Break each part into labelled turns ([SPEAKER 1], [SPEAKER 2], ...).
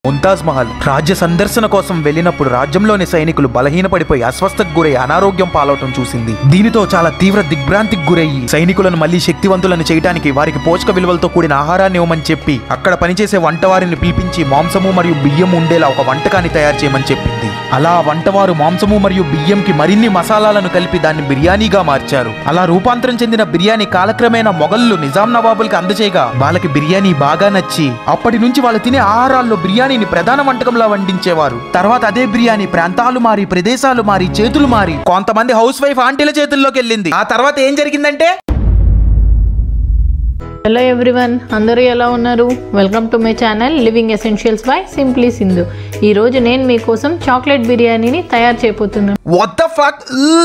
[SPEAKER 1] ముంతాజ్ మహల్ రాజ్య సందర్శన కోసం వెళ్ళినప్పుడు రాజ్యంలోని సైనికులు బలహీనపడిపోయి అస్వస్థకు గురై అనారోగ్యం పాలవటం చూసింది దీనితో చాలా తీవ్ర దిగ్భ్రాంతికి గురయ్యి సైనికులను మళ్ళీ శక్తివంతులను చేయడానికి వారికి పోషక విలువలతో కూడిన ఆహారాన్ని ఇవ్వమని చెప్పి అక్కడ పనిచేసే వంటవారిని పిలిపించి మాంసము మరియు బియ్యం ఉండేలా ఒక వంటకాన్ని తయారు చేయమని చెప్పింది అలా ఆ వంటవారు మాంసము మరియు బియ్యంకి మరిన్ని మసాలాలను కలిపి దాన్ని బిర్యానీగా మార్చారు అలా రూపాంతరం చెందిన బిర్యానీ కాలక్రమేణా మొఘళ్ళు నిజాం నవాబులకి అందజేయగా వాళ్ళకి బిర్యానీ బాగా నచ్చి అప్పటి నుంచి వాళ్ళు తినే ఆహారాల్లో బిర్యానీని ప్రధాన వంటకంలా వండించేవారు తర్వాత అదే బిర్యానీ ప్రాంతాలు మారి ప్రదేశాలు మారి చేతులు మారి కొంతమంది హౌస్ వైఫ్ ఆంటీల చేతుల్లోకి వెళ్ళింది ఆ తర్వాత ఏం జరిగిందంటే
[SPEAKER 2] హలో ఎవ్రీవన్ అందరూ ఎలా ఉన్నారు welcome to my channel living essentials by simply Sindhu ఈరోజు నేను మీకోసం చాక్లెట్ బిర్యానీని తయారు చేయబోతున్నాను
[SPEAKER 1] what the fuck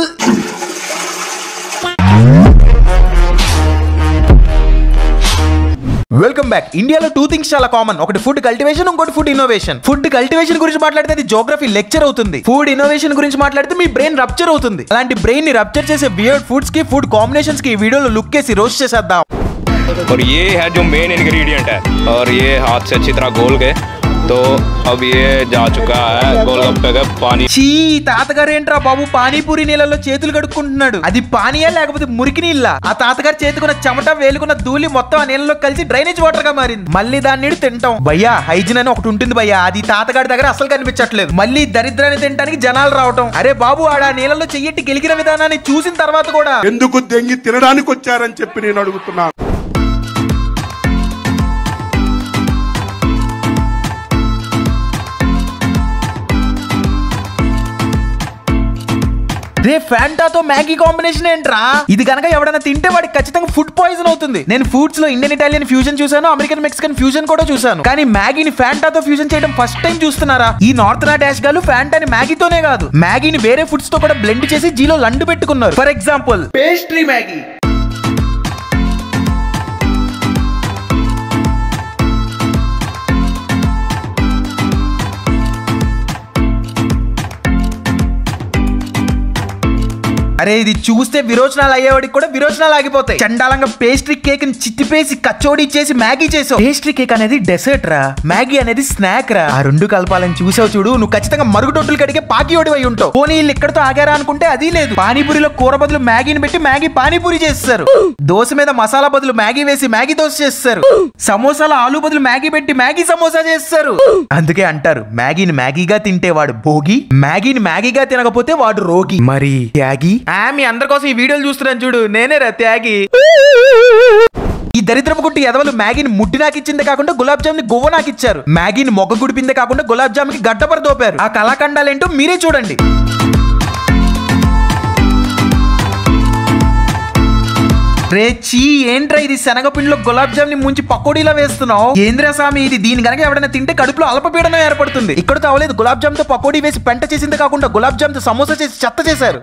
[SPEAKER 1] welcome back ఇండియాలో టూ థింగ్స్ చాలా కామన్ ఒకటి ఫుడ్ కల్టివేషన్ ఇంకోటి ఫుడ్ ఇన్నోవేషన్ ఫుడ్ కల్టివేషన్ గురించి మాట్లాడితే అది జోగ్రఫీ లెక్చర్ అవుతుంది ఫుడ్ ఇన్నోవేషన్ గురించి మాట్లాడితే మీ బ్రెయిన్ రప్చర్ అవుతుంది అలాంటి బ్రెయిన్ ని రప్చర్ చేసే బియర్డ్ ఫుడ్స్ కి ఫుడ్ కాంబినేషన్స్ కి ఈ వీడియోలో లుక్ వేసి రోస్ట్ చేసేద్దాం
[SPEAKER 3] और ये है जो मेन इंग्रेडिएंट है और ये हाथ से अच्छी तरह घोल के तो अब ये जा चुका है गोलगप्पे का पानी
[SPEAKER 1] చీ తాతగారు ఏంట్రా బాబు పానీపూరి నీళ్ళలో చేతులు కడుక్కుంటున్నాడు అది పానీయా లేకపోతే మురికి నీళ్ళ ఆ తాతగారు చేతుకున్న చెమట వేలుకున్న ధూళి మొత్తం ఆ నీళ్ళలో కలిసి డ్రైనేజ్ వాటర్ గా మారింది మళ్ళీ దాన్ని నీడు తింటాం భయ్యా హైజిన్ అని ఒకటి ఉంటుంది భయ్యా అది తాతగారి దగ్గర అసలు కనిపించట్లేదు మళ్ళీ దరిద్రాన్ని తినడానికి జనాలు రావటం అరే బాబు ఆడ ఆ నీళ్ళలో చెయ్యట్టి గెలికిన విధానాన్ని చూసిన తర్వాత కూడా
[SPEAKER 4] ఎందుకు దెంగి తినడానికి వచ్చారని చెప్పి నేను అడుగుతున్నాను
[SPEAKER 1] రే ఫ్యాంటాతో మ్యాగీ కాంబినేషన్ ఏంట్రా ఇది కనుక ఎవడైనా తింటే వాడికి ఖచ్చితంగా ఫుడ్ పాయిజన్ అవుతుంది నేను ఫుడ్స్ లో ఇండియన్ ఇటాలియన్ ఫ్యూజన్ చూసాను అమెరికన్ మెక్సికన్ ఫ్యూజన్ కూడా చూసాను కానీ మ్యాగీని ఫ్యాంటాతో ఫ్యూజన్ చేయడం ఫస్ట్ టైం చూస్తున్నారా ఈ నార్త్ నా డాష్ గాలు ఫ్యాంటాని మ్యాగీతోనే కాదు మ్యాగీని వేరే ఫుడ్స్ తో కూడా బ్లెండ్ చేసి జీలో లండు పెట్టుకున్నారు ఫర్ ఎగ్జాంపుల్ పేస్ట్రీ మ్యాగీ అరే ఇది చూస్తే విరోచనాలు అయ్యేవాడికి కూడా విరోచనాలు ఆగిపోతాయి చండాలంగా పేస్ట్రీ కేక్ ని చిట్టిపేసి కచోడీ చేసి మ్యాగీ చేసావు పేస్ట్రీ కేక్ అనేది డెసర్ట్ రా మ్యాగీ అనేది స్నాక్ రా ఆ రెండు కలపాలని చూసావు చూడు నువ్వు ఖచ్చితంగా మరుగుదొడ్లు కడిగే పాకియోడి అయి ఉంటావు పోనీ వీళ్ళు ఇక్కడతో ఆగారా అనుకుంటే అది లేదు పానీపూరిలో కూర బదులు మ్యాగీని పెట్టి మ్యాగీ పానీపూరి చేస్తారు దోశ మీద మసాలా బదులు మ్యాగీ వేసి మ్యాగీ దోశ చేస్తారు సమోసాల ఆలు బదులు మ్యాగీ పెట్టి మ్యాగీ సమోసా చేస్తారు అందుకే అంటారు మ్యాగీని మ్యాగీగా తింటే వాడు భోగి మ్యాగీని మ్యాగీగా తినకపోతే వాడు రోగి మరి త్యాగి ఆ, మీ అందరి కోసం ఈ వీడియోలు చూస్తున్నాను చూడు నేనే రా త్యాగి ఈ దరిద్రపు కుట్టి ఎదవలు మ్యాగీని ముట్టి నాకు ఇచ్చిందే కాకుండా గులాబ్ జామ్ ని గువ్వ నాకు ఇచ్చారు మ్యాగీని మొగ్గ గుడిపిందే కాకుండా గులాబ్ జామ్ కి గడ్డపర దోపారు ఆ కళాఖండాలేంటో మీరే చూడండి రే చీ ఏంట్రా ఇది శనగపిండిలో గులాబ్ జామ్ ని ముంచి పకోడీలా వేస్తున్నావు ఏంద్రా స్వామి ఇది దీని గనక ఎవడైనా తింటే కడుపులో అల్పపీడనం ఏర్పడుతుంది ఇక్కడ తావలేదు గులాబ్ జామ్ తో పకోడీ వేసి పెంట చేసింది కాకుండా గులాబ్ జామ్ తో సమోసా చేసి చెత్త చేశారు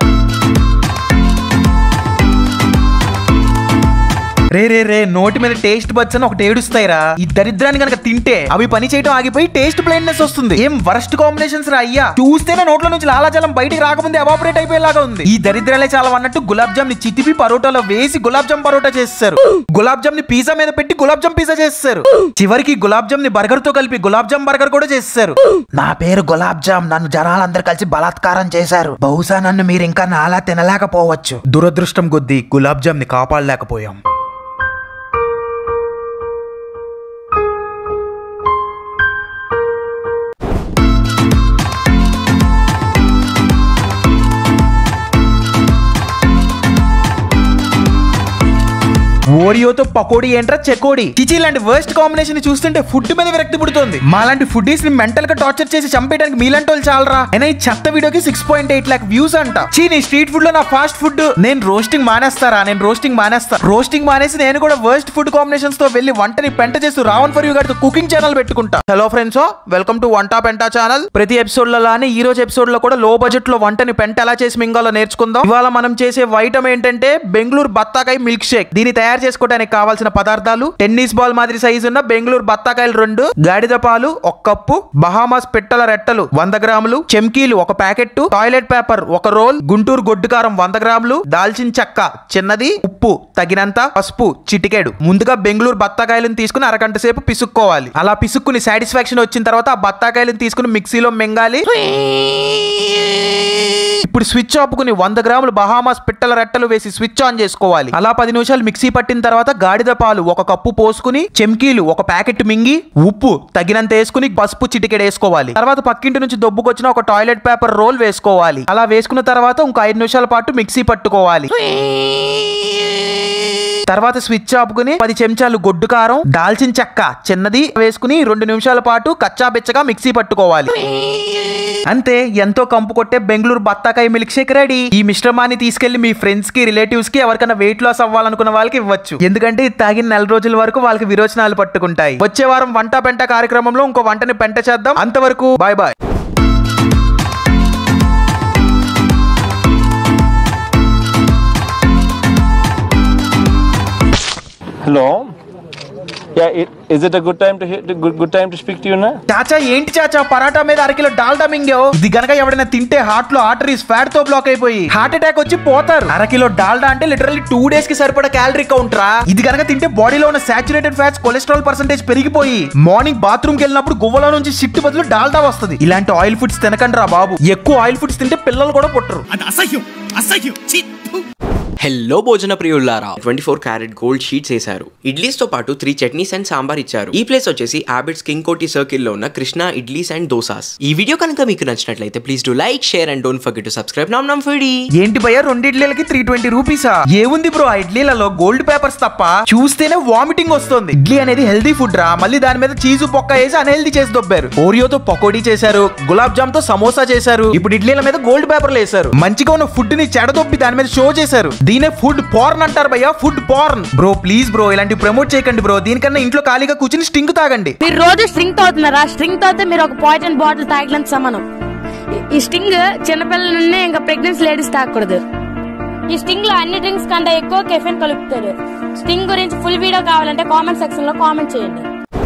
[SPEAKER 1] రే రే రే నోటి మీద టేస్ట్ బడ్స్ అని ఒకటి ఏడుస్తాయిరా ఈ దరిద్రాన్ని కనుక తింటే అవి పని చేయడం ఆగిపోయి టేస్ట్ బ్లైండ్నెస్ వస్తుంది ఏం వరస్ట్ కాంబినేషన్స్ రా అయ్యా చూస్తేనే నోట్ల నుంచి లాలాజలం బయటికి రాకముందే అవాపరేట్ అయిపోయేలాగా ఉంది ఈ దరిద్రాలే చాలా అన్నట్టు గులాబ్ జామ్ ని చితిపి పరోటాలో వేసి గులాబ్ జామ్ పరోటా చేస్తారు గులాబ్ జామ్ ని పిజ్జా మీద పెట్టి గులాబ్ జామ్ పిజ్జా చేస్తారు చివరికి గులాబ్ జామ్ ని బర్గర్ తో కలిపి గులాబ్ జామ్ బర్గర్ కూడా చేస్తారు నా పేరు గులాబ్ జామ్ నన్ను జనాలందరూ కలిసి బలాత్కారం చేశారు బహుశా నన్ను మీరు ఇంకా నాలా తినలేకపోవచ్చు దురదృష్టం కొద్దీ గులాబ్ జామ్ ని కాపాడలేకపోయాం ఓరియోతో పకోడీ ఏంట్రా చెకోడీ చిచి లాంటి వర్స్ట్ కాంబినేషన్ చూస్తుంటే ఫుడ్ మీద విరక్తి పుడుతుంది మాలాంటి ఫుడ్డీస్ ని మెంటల్ గా టార్చర్ చేసి చంపేయడానికి మీలాంటి వాళ్ళు చాలరా అయినా ఈ చెత్త వీడియోకి six point eight lakh views అంట చీ నీ స్ట్రీట్ ఫుడ్ లో నా ఫాస్ట్ ఫుడ్ నేను రోస్టింగ్ మానేస్తారా నేను రోస్టింగ్ మానేస్తా రోస్టింగ్ మానేసి నేను కూడా వర్స్ట్ ఫుడ్ కాంబినేషన్స్ తో వెళ్ళి వంటని పెంట చేస్తూ రావణ్ ఫర్ యూ గారితో కుకింగ్ ఛానల్ పెట్టుకుంటా హలో ఫ్రెండ్స్ వెల్కమ్ టు వంట పెంట ఛానల్ ప్రతి ఎపిసోడ్ లో లానే ఈ రోజు ఎపిసోడ్ లో కూడా లో బడ్జెట్ లో వంటని పెంట ఎలా చేసి మింగాలో నేర్చుకుందాం ఇవాళ మనం చేసే వైటమ్ ఏంటంటే బెంగళూరు బత్తాకాయ మిల్క్ షేక్ దీన్ని తయారు చేసుకోవడానికి చేసుకోవడానికి కావాల్సిన పదార్థాలు టెన్నిస్ బాల్ మాదిరి సైజు ఉన్న బెంగళూరు బత్తాకాయలు రెండు గాడిద పాలు ఒక కప్పు బహామాస్ పిట్టల రెట్టలు వంద గ్రాములు చెమ్కీలు ఒక ప్యాకెట్ టాయిలెట్ పేపర్ ఒక రోల్ గుంటూరు గొడ్డు కారం వంద గ్రాములు దాల్చిన చెక్క చిన్నది ఉప్పు తగినంత పసుపు చిటికెడు ముందుగా బెంగళూరు బత్తాకాయలను తీసుకుని అరగంట సేపు పిసుక్కోవాలి అలా పిసుక్కుని సాటిస్ఫాక్షన్ వచ్చిన తర్వాత ఆ బత్తాకాయలను తీసుకుని మిక్సీలో మెంగాలి ఇప్పుడు స్విచ్ ఆపుకుని వంద గ్రాములు బహామాస్ పిట్టల రెట్టలు వేసి స్విచ్ ఆన్ చేసుకోవాలి అలా పది నిమిషాలు మిక్సీ పట్టిన తర్వాత గాడిద పాలు ఒక కప్పు పోసుకుని చెమ్కీలు ఒక ప్యాకెట్ మింగి ఉప్పు తగినంత వేసుకుని పసుపు చిటికెడ వేసుకోవాలి తర్వాత పక్కింటి నుంచి దొబ్బుకొచ్చిన ఒక టాయిలెట్ పేపర్ రోల్ వేసుకోవాలి అలా వేసుకున్న తర్వాత ఇంకో ఐదు నిమిషాల పాటు మిక్సీ పట్టుకోవాలి తర్వాత స్విచ్ ఆపుకుని పది చెంచాలు గొడ్డు కారం దాల్చిన చెక్క చిన్నది వేసుకుని రెండు నిమిషాల పాటు కచ్చా బిచ్చగా మిక్సీ పట్టుకోవాలి అంతే ఎంతో కంపు కొట్టే బెంగళూరు బత్తాకాయ మిల్క్ షేక్ రెడీ ఈ మిశ్రమాన్ని తీసుకెళ్లి మీ ఫ్రెండ్స్ కి రిలేటివ్స్ కి ఎవరికైనా వెయిట్ లాస్ అవ్వాలనుకున్న వాళ్ళకి ఇవ్వచ్చు ఎందుకంటే ఇది తాగిన నెల రోజుల వరకు వాళ్ళకి విరోచనాలు పట్టుకుంటాయి వచ్చే వారం వంట పెంట కార్యక్రమంలో ఇంకో వంటని పెంట చేద్దాం అంతవరకు bye bye
[SPEAKER 5] Hello. Yeah, it, is it a good time to hit, good, good time to speak to you now?
[SPEAKER 1] చాచా ఏంటి చాచా పరాటా మీద అరకిలో డాల్డా మింగావు ఇది గనక ఎవడైనా తింటే హార్ట్ లో ఆర్టరీస్ ఫ్యాట్ తో బ్లాక్ అయిపోయి హార్ట్ అటాక్ వచ్చి పోతారు అరకిలో డాల్డా అంటే లిటరల్లీ టూ డేస్ కి సరిపడా క్యాలరీ కౌంట్ రా ఇది గనక తింటే బాడీలో ఉన్న సాచురేటెడ్ ఫ్యాట్స్ కొలెస్ట్రాల్ పర్సెంటేజ్ పెరిగిపోయి మార్నింగ్ బాత్రూమ్ కి వెళ్ళినప్పుడు గువ్వలో నుంచి సిట్టు బదులు డాల్డా వస్తుంది ఇలాంటి ఆయిల్ ఫుడ్స్ తినకండి రా బాబు ఎక్కువ ఆయిల్ ఫుడ్స్ తింటే పిల్లలు కూడా పుట్టరు
[SPEAKER 6] అది అసహ్యం అసహ్యం ఛీ!
[SPEAKER 7] హెల్లో భోజన ప్రియులారా twenty four carat gold sheets వేశారు ఇడ్లీస్ తో పాటు త్రీ చట్నీస్ అండ్ సాంబార్ ఇచ్చారు ఈ ప్లేస్ వచ్చేసి ఆబిడ్స్ కింగ్ కోటి సర్కిల్ లో ఉన్న కృష్ణ ఇడ్లీస్ అండ్ దోసాస్ ఈ వీడియో కనుక మీకు నచ్చినట్లయితే please do like share and don't forget to subscribe nom nom foodie
[SPEAKER 1] ఏంటి భయ్య రెండు ఇడ్లీలకి త్రీ ట్వంటీ రూపీసా ఏముంది బ్రో ఆ ఇడ్లీలలో గోల్డ్ పేపర్స్ తప్ప చూస్తేనే వామిటింగ్ వస్తుంది ఇడ్లీ అనేది హెల్దీ ఫుడ్ రా మళ్ళీ దాని మీద చీజు పొక్క వేసి అన్హెల్దీ చేసి దొబ్బారు ఓరియోతో పకోడీ చేశారు గులాబ్ జామ్ తో సమోసా చేశారు ఇప్పుడు ఇడ్లీల మీద గోల్డ్ పేపర్లు వేశారు మంచిగా ఉన్న ఫుడ్ ని చెడదొబ్బి దాని మీద షో చేశారు దీనే ఫుడ్ పోర్న్ అంటారు భయ్య food porn bro please bro ఇలాంటి ప్రమోట్ చేయకండి బ్రో దీనికన్నా ఇంట్లో ఖాళీగా కూర్చుని స్టింగ్ తాగండి
[SPEAKER 8] మీరు రోజు స్ట్రింగ్ తాగుతున్నారా స్ట్రింగ్ తాగితే మీరు ఒక పాయిజన్ బాటిల్ తాగినంత సమానం ఈ- ఈ స్ట్రింగ్ చిన్నపిల్లల నుండి ఇంకా ప్రెగ్నెన్సీ లేడీస్ తాగకూడదు ఈ స్ట్రింగ్ లో అన్ని డ్రింక్స్ కంటే ఎక్కువ కెఫెన్ కలుపుతారు స్ట్రింగ్ గురించి ఫుల్ వీడియో కావాలంటే కామెంట్ సెక్షన్ లో కామెంట్ చేయండి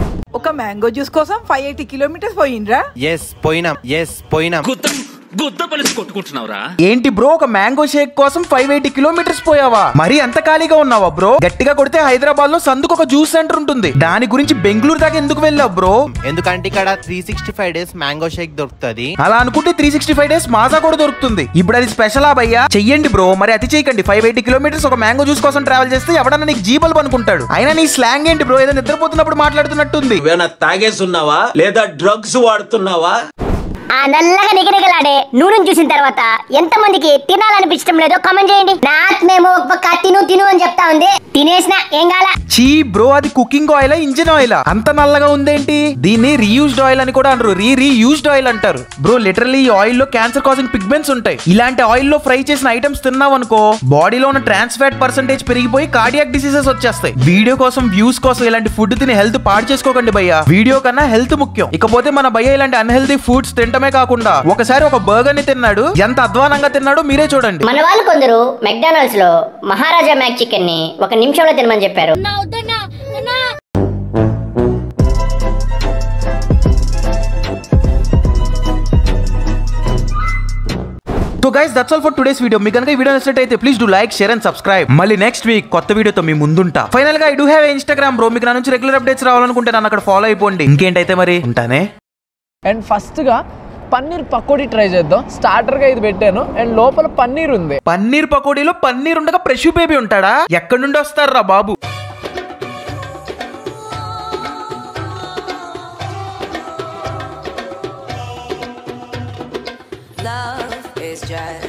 [SPEAKER 9] ఒక మ్యాంగో జ్యూస్ కోసం ఫైవ్ ఎయిటీ కిలోమీటర్స్ పోయిండ్రా
[SPEAKER 10] ఎస్ పోయినాం ఎస్ పోయినాం
[SPEAKER 6] గుద్ద గుద్ద పలిసి కొట్టుకుంటున్నావురా
[SPEAKER 1] ఏంటి బ్రో ఒక మ్యాంగో షేక్ కోసం ఫైవ్ ఎయిటీ కిలోమీటర్స్ పోయావా మరి అంత ఖాళీగా ఉన్నావా బ్రో గట్టిగా కొడితే హైదరాబాద్ లో సందుకు ఒక జ్యూస్ సెంటర్ ఉంటుంది దాని గురించి బెంగళూరు దాకా ఎందుకు వెళ్ళావు బ్రో
[SPEAKER 10] ఎందుకంటే ఇక్కడ three sixty five days mango shake దొరుకుతుంది
[SPEAKER 1] అలా అనుకుంటే three sixty five days Maaza కూడా దొరుకుతుంది ఇప్పుడు అది స్పెషల్ ఆ భయ్యా చెయ్యండి బ్రో మరి అతి చేయకండి ఫైవ్ ఎయిటీ కిలోమీటర్స్ ఒక మ్యాంగో జ్యూస్ కోసం ట్రావెల్ చేస్తే ఎవడన్నా నీకు జీబల్ అనుకుంటాడు అయినా నీ స్లాంగ్ ఏంటి బ్రో ఏదో నిద్రపోతున్నప్పుడు మాట్లాడుతున్నట్టుంది
[SPEAKER 11] ఏమైనా తాగేస్తున్నావా లేదా డ్రగ్స్ వాడుతున్నావా
[SPEAKER 12] ఆ నల్లగా నిగనిగలాడే నూనెను చూసిన తర్వాత ఎంత మందికి తినాలనిపించడం లేదో కామెంట్ చేయండి నా ఆత్మేమో ఒక పక్క తిను తిను అని చెప్తా ఉంది తినేసిన ఏం కాల
[SPEAKER 1] చీ బ్రో అది కుకింగ్ ఆయిల్ ఇంజిన్ ఆయిల్ అంత నల్లగా ఉందేంటి దీన్ని రీయూజ్డ్ ఆయిల్ అని కూడా అనరు రీ రీయూజ్డ్ ఆయిల్ అంటారు బ్రో లిటరల్లీ ఈ ఆయిల్ లో క్యాన్సర్ కాజింగ్ పిగ్మెంట్స్ ఉంటాయి ఇలాంటి ఆయిల్ లో ఫ్రై చేసిన ఐటమ్స్ తిన్నాం అనుకో బాడీలో ఉన్న ట్రాన్స్ ఫ్యాట్ పర్సెంటేజ్ పెరిగిపోయి కార్డియాక్ డిసీజెస్ వచ్చేస్తాయి వీడియో కోసం వ్యూస్ కోసం ఇలాంటి ఫుడ్ తిని హెల్త్ పాడు చేసుకోకండి భయ్య వీడియో కన్నా హెల్త్ ముఖ్యం ఇకపోతే మన భయ్య ఇలాంటి అన్హెల్తీ ఫుడ్స్ తినటమే కాకుండా ఒకసారి ఒక బర్గర్ ని తిన్నాడు ఎంత అధ్వానంగా తిన్నాడో మీరే చూడండి
[SPEAKER 12] మన వాళ్ళు కొందరు మెక్డానల్డ్స్ లో మహారాజా మ్యాక్ చికెన్ ని ఒక నిమిషంలో తినమని చెప్పారు
[SPEAKER 1] so guys that's all for today's video మీకు కనుక ఈ వీడియో నచ్చినట్టయితే please do like share and subscribe మళ్ళీ నెక్స్ట్ వీక్ కొత్త వీడియోతో మీ ముందుంటా ఫైనల్ గా I do have Instagram bro మీకు నా నుంచి రెగ్యులర్ అప్డేట్స్ రావాలనుకుంటే నన్ను అక్కడ ఫాలో అయిపోండి ఇంకేంటైతే మరి ఉంటానే
[SPEAKER 9] అండ్ ఫస్ట్ గా పన్నీర్ పకోడీ ట్రై చేద్దాం స్టార్టర్ గా ఇది పెట్టాను అండ్ లోపల పన్నీర్ ఉంది
[SPEAKER 1] పన్నీర్ పకోడీలో పన్నీర్ ఉండగా ప్రెష్ బేబీ ఉంటాడా ఎక్కడి నుండి వస్తారా బాబు
[SPEAKER 13] Love is just